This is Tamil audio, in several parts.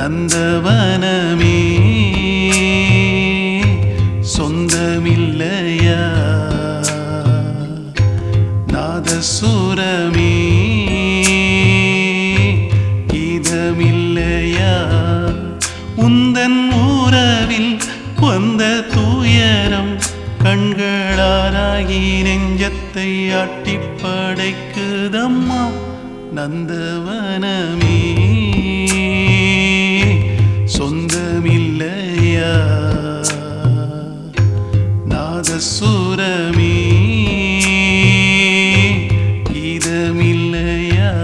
நந்தவனமே சொந்தமில்லையா நாதசுரமே கீதமில்லையா உந்தன் உறவில் வந்த துயரம் கண்களாராகி நெஞ்சத்தை ஆட்டிப் படைக்குதம்மா நந்தவனமே சொந்தமில்லையா நாதசுரமே கீதமில்லையா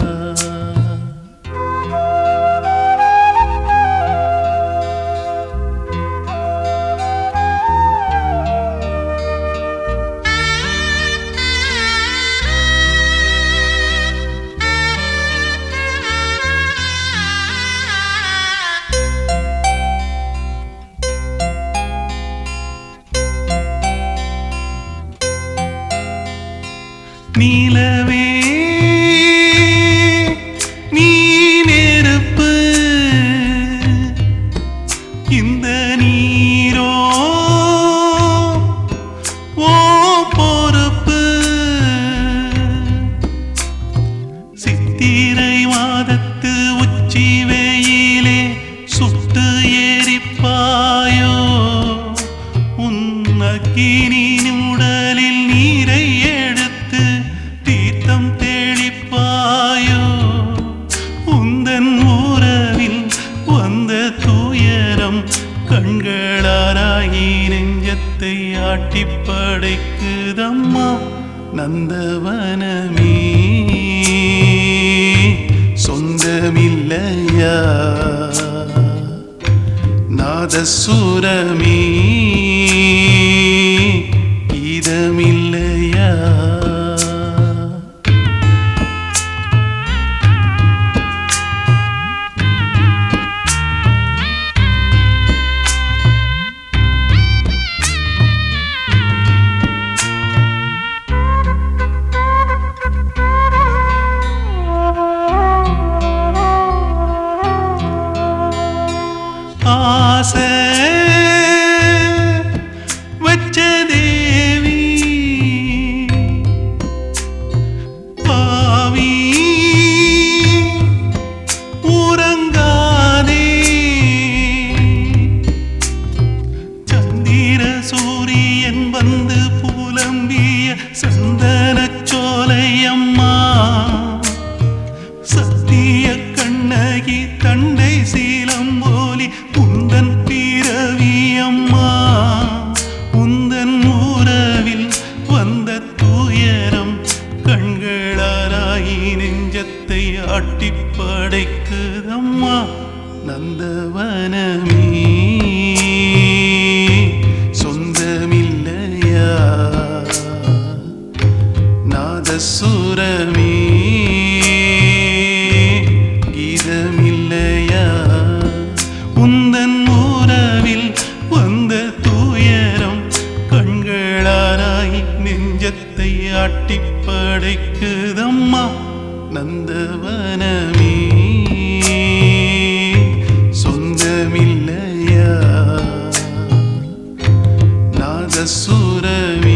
நீலவே நீ நெருப்பு இந்த நீரோ ஓ பொறுப்பு சித்திரை மாதத்து உச்சி வெயிலே சுட்டு எரிப்பாயோ உன் அக்கினியின் உடலில் நீரை எடுத்து தீர்த்தம் தெளிப்பாயோ உந்தன் உறவில் வந்த துயரம் கண்களாராகி நெஞ்சத்தை ஆட்டிப் படைக்குதம்மா நந்தவனமே சொந்தமில்லையா நாதசுரமே இதமில்லையா ஆசை வச்ச தேவி பாவி உறங்காதே சந்திர சூரியன் வந்து புலம்பிய சந்தனச் சோலையம்மா சத்திய கண்ணகி தண்டை சீலம்போலி உந்தன் பிறவியம்மா உந்தன் உறவில் வந்த துயரம் கண்களாராகி நெஞ்சத்தை ஆட்டிப் படைக்குதம்மா நந்தவனமே சொந்தமில்லையா நாதசுரமே கீதமில்லையா உந்தன் உறவில் வந்த துயரம் கண்களாராய் நெஞ்சத்தை ஆட்டிப் படைக்குதம்மா நந்தவனமே சொந்தமில்லையா நாதசுரமே